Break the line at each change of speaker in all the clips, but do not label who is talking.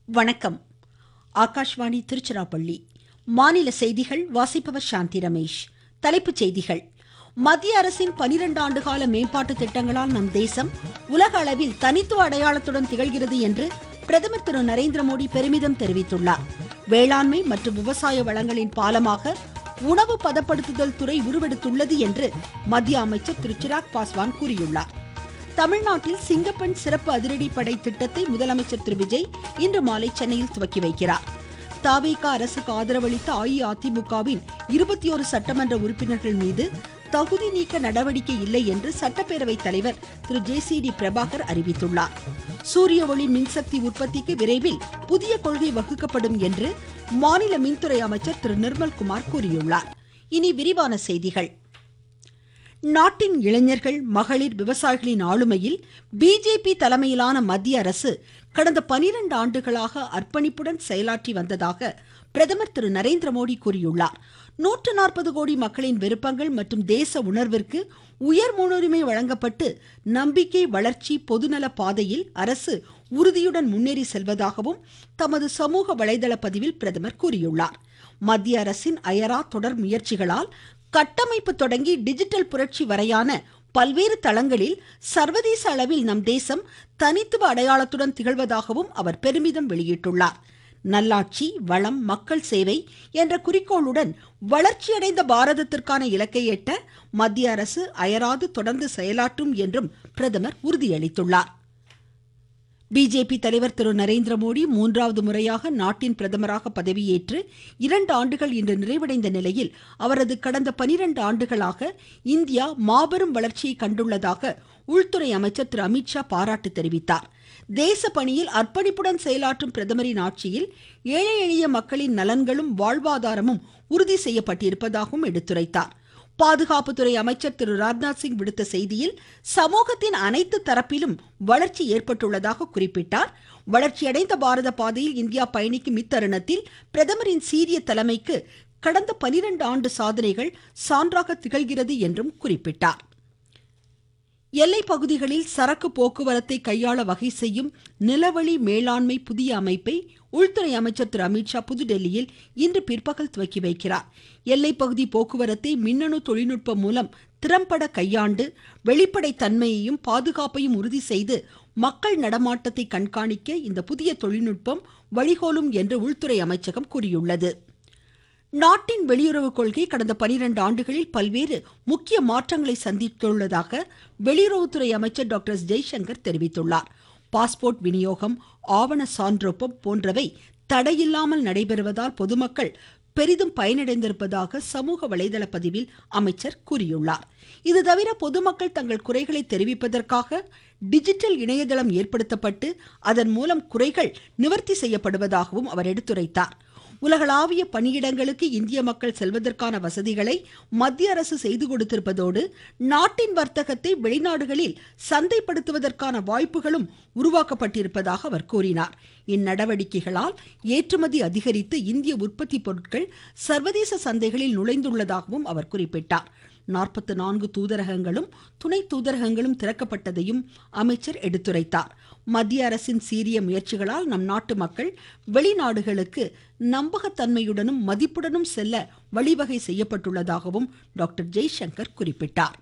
வணக்கம் ஆகாஷ்வாணி திருச்சிராப்பள்ளி மாநில செய்திகள் வாசிப்பவர் சாந்தி ரமேஷ் தலைப்புச் செய்திகள் மத்திய அரசின் பனிரெண்டு ஆண்டுகால மேம்பாட்டு திட்டங்களால் நம் தேசம் உலக அளவில் தனித்துவ அடையாளத்துடன் திகழ்கிறது என்று பிரதமர் திரு நரேந்திர மோடி பெருமிதம் தெரிவித்துள்ளார் வேளாண்மை மற்றும் விவசாய வளங்களின் பாலமாக உணவு பதப்படுத்துதல் துறை உருவெடுத்துள்ளது என்று மத்திய அமைச்சர் திரு சிராக் பாஸ்வான் கூறியுள்ளார் தமிழ்நாட்டில் சிங்கப்பெண் சிறப்பு அதிரடிப்படை திட்டத்தை முதலமைச்சர் திரு விஜய் இன்று மாலை சென்னையில் துவக்கி வைக்கிறார் தாவேகா அரசுக்கு ஆதரவளித்த அஇஅதிமுகவின் இருபத்தி ஒரு சட்டமன்ற உறுப்பினர்கள் மீது தகுதி நீக்க நடவடிக்கை இல்லை என்று சட்டப்பேரவை தலைவர் திரு ஜே சி டி பிரபாகர் அறிவித்துள்ளார் சூரிய ஒளி மின்சக்தி உற்பத்திக்கு விரைவில் புதிய கொள்கை வகுக்கப்படும் என்று மாநில மின்துறை அமைச்சர் திரு நிர்மல்குமார் கூறியுள்ளார் இனி விரிவான செய்திகள் நாட்டின் இளைஞர்கள் மகளிர் விவசாயிகளின் ஆளுமையில் பிஜேபி தலைமையிலான மத்திய அரசு கடந்த பனிரெண்டு ஆண்டுகளாக அர்ப்பணிப்புடன் செயலாற்றி வந்ததாக பிரதமர் திரு நரேந்திர மோடி கூறியுள்ளார் நூற்று நாற்பது கோடி மக்களின் விருப்பங்கள் மற்றும் தேச உணர்விற்கு உயர் முன்னுரிமை வழங்கப்பட்டு நம்பிக்கை வளர்ச்சி பொதுநல பாதையில் அரசு உறுதியுடன் முன்னேறி செல்வதாகவும் தமது சமூக வலைதள பதிவில் பிரதமர் கூறியுள்ளார் மத்திய அரசின் அயரா தொடர் முயற்சிகளால் கட்டமைப்பு தொடங்கி டிஜிட்டல் புரட்சி வரையான பல்வேறு தளங்களில் சர்வதேச அளவில் நம் தேசம் தனித்துவ அடையாளத்துடன் திகழ்வதாகவும் அவர் பெருமிதம் வெளியிட்டுள்ளார் நல்லாட்சி வளம் மக்கள் சேவை என்ற குறிக்கோளுடன் வளர்ச்சியடைந்த பாரதத்திற்கான இலக்கை எட்ட மத்திய அரசு அயராது தொடர்ந்து செயலாற்றும் என்றும் பிரதமர் உறுதியளித்துள்ளார் பிஜேபி தலைவர் திரு நரேந்திர மோடி மூன்றாவது முறையாக நாட்டின் பிரதமராக பதவியேற்று இரண்டு ஆண்டுகள் இன்று நிறைவடைந்த நிலையில் அவரது கடந்த பனிரெண்டு ஆண்டுகளாக இந்தியா மாபெரும் வளர்ச்சியை கண்டுள்ளதாக உள்துறை அமைச்சர் திரு அமித்ஷா பாராட்டு தெரிவித்தார் தேச பணியில் அர்ப்பணிப்புடன் செயலாற்றும் பிரதமரின் ஆட்சியில் ஏழை எளிய மக்களின் நலன்களும் வாழ்வாதாரமும் உறுதி செய்யப்பட்டிருப்பதாகவும் எடுத்துரைத்தார் பாதுகாப்புத்துறை அமைச்சர் திரு ராஜ்நாத் சிங் விடுத்த செய்தியில் சமூகத்தின் அனைத்து தரப்பிலும் வளர்ச்சி ஏற்பட்டுள்ளதாக குறிப்பிட்டார் வளர்ச்சியடைந்த பாரத பாதையில் இந்தியா பயணிக்கும் இத்தருணத்தில் பிரதமரின் சீரிய தலைமைக்கு கடந்த பனிரெண்டு ஆண்டு சாதனைகள் சான்றாக திகழ்கிறது என்றும் குறிப்பிட்டார் எல்லை பகுதிகளில் சரக்கு போக்குவரத்தை கையாள வகை செய்யும் நிலவழி மேலாண்மை புதிய அமைப்பை உள்துறை அமைச்சர் திரு அமித்ஷா புதுடெல்லியில் இன்று பிற்பகல் துவக்கி வைக்கிறார் எல்லைப்பகுதி போக்குவரத்தை மின்னணு தொழில்நுட்பம் மூலம் திறம்பட கையாண்டு வெளிப்படை தன்மையையும் பாதுகாப்பையும் உறுதி செய்து மக்கள் நடமாட்டத்தை கண்காணிக்க இந்த புதிய தொழில்நுட்பம் வழிகோலும் என்று உள்துறை அமைச்சகம் கூறியுள்ளது நாட்டின் வெளியுறவு கொள்கை கடந்த பனிரெண்டு ஆண்டுகளில் பல்வேறு முக்கிய மாற்றங்களை சந்தித்துள்ளதாக வெளியுறவுத்துறை அமைச்சர் டாக்டர் எஸ் ஜெய்சங்கர் தெரிவித்துள்ளார் பாஸ்போர்ட் விநியோகம் ஆவண சான்றொப்பம் போன்றவை தடையில்லாமல் நடைபெறுவதால் பொதுமக்கள் பெரிதும் பயனடைந்திருப்பதாக சமூக வலைதள பதிவில் அமைச்சர் கூறியுள்ளார் இது தவிர பொதுமக்கள் தங்கள் குறைகளை தெரிவிப்பதற்காக டிஜிட்டல் இணையதளம் ஏற்படுத்தப்பட்டு அதன் மூலம் குறைகள் நிவர்த்தி செய்யப்படுவதாகவும் அவர் எடுத்துரைத்தார் உலகளாவிய பணியிடங்களுக்கு இந்திய மக்கள் செல்வதற்கான வசதிகளை மத்திய அரசு செய்து கொடுத்திருப்பதோடு நாட்டின் வர்த்தகத்தை வெளிநாடுகளில் சந்தைப்படுத்துவதற்கான வாய்ப்புகளும் உருவாக்கப்பட்டிருப்பதாக அவர் கூறினார் இந்நடவடிக்கைகளால் ஏற்றுமதி அதிகரித்து இந்திய உற்பத்தி பொருட்கள் சர்வதேச சந்தைகளில் நுழைந்துள்ளதாகவும் அவர் குறிப்பிட்டார் நாற்பத்தி நான்கு தூதரகங்களும் துணை தூதரகங்களும் திறக்கப்பட்டதையும் அமைச்சர் எடுத்துரைத்தார் மத்திய அரசின் சீரிய முயற்சிகளால் நம் நாட்டு மக்கள் வெளிநாடுகளுக்கு நம்பகத்தன்மையுடனும் மதிப்புடனும் செல்ல வழிவகை செய்யப்பட்டுள்ளதாகவும் டாக்டர் ஜெய்சங்கர் குறிப்பிட்டார்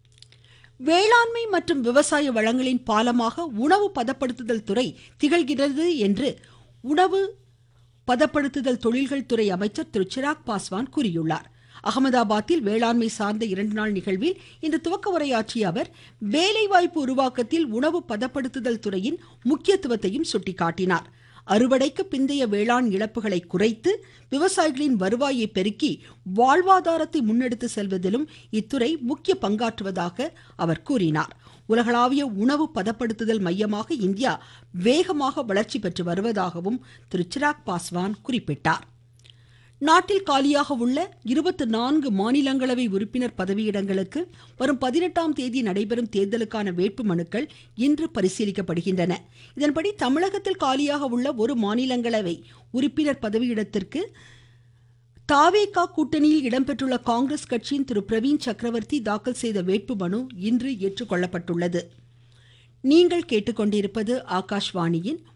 வேளாண்மை மற்றும் விவசாய வளங்களின் பாலமாக உணவு பதப்படுத்துதல் துறை திகழ்கிறது என்று உணவு பதப்படுத்துதல் தொழில்கள் துறை அமைச்சர் திரு சிராக் பாஸ்வான் கூறியுள்ளார் அகமதாபாத்தில் வேளாண்மை சார்ந்த இரண்டு நாள் நிகழ்வில் இன்று துவக்க உரையாற்றிய அவர் வேலைவாய்ப்பு உருவாக்கத்தில் உணவு பதப்படுத்துதல் துறையின் முக்கியத்துவத்தையும் சுட்டிக்காட்டினார் அறுவடைக்கு பிந்தைய வேளாண் இழப்புகளை குறைத்து விவசாயிகளின் வருவாயை பெருக்கி வாழ்வாதாரத்தை முன்னெடுத்து செல்வதிலும் இத்துறை முக்கிய பங்காற்றுவதாக அவர் கூறினார் உலகளாவிய உணவு பதப்படுத்துதல் மையமாக இந்தியா வேகமாக வளர்ச்சி பெற்று வருவதாகவும் திரு சிராக் பாஸ்வான் குறிப்பிட்டார் நாட்டில் காலியாக உள்ள இருபத்தி நான்கு மாநிலங்களவை உறுப்பினர் பதவியிடங்களுக்கு வரும் பதினெட்டாம் தேதி நடைபெறும் தேர்தலுக்கான வேட்புமனுக்கள் இன்று பரிசீலிக்கப்படுகின்றன இதன்படி தமிழகத்தில் காலியாக உள்ள ஒரு மாநிலங்களவை உறுப்பினர் பதவியிடத்திற்கு தாவேகா கூட்டணியில் இடம்பெற்றுள்ள காங்கிரஸ் கட்சியின் திரு பிரவீன் சக்கரவர்த்தி தாக்கல் செய்த வேட்புமனு இன்று ஏற்றுக்கொள்ளப்பட்டுள்ளது நீங்கள் கேட்டுக்கொண்டிருப்பது ஆகாஷ்வாணியின்